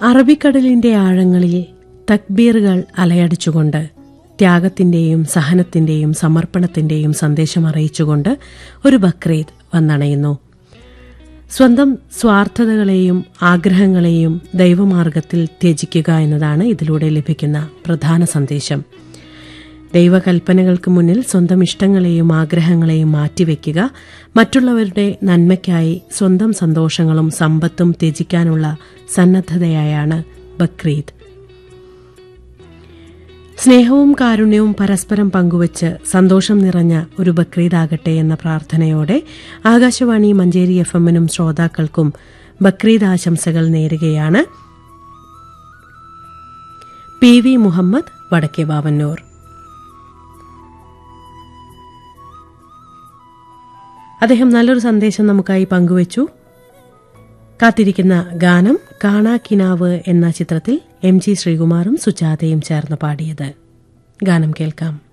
അറബിക്കടലിന്റെ ആഴങ്ങളിൽ തക്ബീറുകൾ അലയടിച്ചുകൊണ്ട് ത്യാഗത്തിന്റെയും സഹനത്തിന്റെയും സമർപ്പണത്തിന്റെയും സന്ദേശം അറിയിച്ചുകൊണ്ട് ഒരു ബക്രീദ് വന്നണയുന്നു സ്വന്തം സ്വാർത്ഥതകളെയും ആഗ്രഹങ്ങളെയും ദൈവമാർഗത്തിൽ ത്യജിക്കുക എന്നതാണ് ഇതിലൂടെ ലഭിക്കുന്ന പ്രധാന സന്ദേശം ദൈവകൽപ്പനകൾക്ക് മുന്നിൽ സ്വന്തം ഇഷ്ടങ്ങളെയും ആഗ്രഹങ്ങളെയും മാറ്റിവെക്കുക മറ്റുള്ളവരുടെ നന്മയ്ക്കായി സ്വന്തം സന്തോഷങ്ങളും സമ്പത്തും ത്യജിക്കാനുള്ള സന്നദ്ധതയായാണ് ബക്രീദ് സ്നേഹവും കാരുണ്യവും പരസ്പരം പങ്കുവച്ച് സന്തോഷം നിറഞ്ഞ ഒരു ബക്രീദാകട്ടെ എന്ന പ്രാർത്ഥനയോടെ ആകാശവാണി മഞ്ചേരി എഫ് എമ്മിനും ശ്രോതാക്കൾക്കും ബക്രീദ് ആശംസകൾ നേരുകയാണ് പി വി മുഹമ്മദ് വടക്കേ വാവന്നൂർ അദ്ദേഹം നല്ലൊരു സന്ദേശം നമുക്കായി പങ്കുവച്ചു കാത്തിരിക്കുന്ന ഗാനം കാണാക്കിനാവ് എന്ന ചിത്രത്തിൽ എം ജി ശ്രീകുമാറും സുജാതയും ചേർന്ന് പാടിയത് ഗാനം കേൾക്കാം